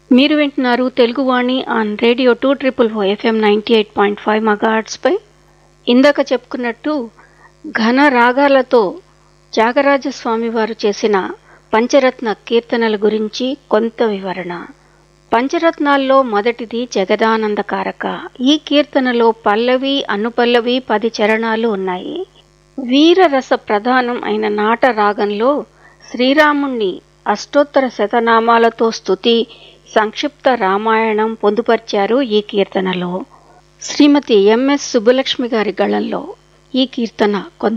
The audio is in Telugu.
మీరు వింటున్నారు Teluguvani on radio two triple four FM ninety eight point five మగార్ట్స్పై ఇందాక చెప్పుకున్నట్టు ఘన రాగాలతో త్యాగరాజ స్వామి వారు చేసిన పంచరత్న కీర్తనల గురించి కొంత వివరణ పంచరత్నాల్లో మొదటిది జగదానందకారక ఈ కీర్తనలో పల్లవి అనుపల్లవి పది చరణాలు ఉన్నాయి వీరరస ప్రధానం అయిన నాట రాగంలో శ్రీరాముణ్ణి అష్టోత్తర శతనామాలతో స్తుతి సంక్షిప్త రామాయణం పొందుపర్చారు ఈ కీర్తనలో శ్రీమతి ఎంఎస్ సుబ్బలక్ష్మి గారి గళంలో ఈ కీర్తన కొంత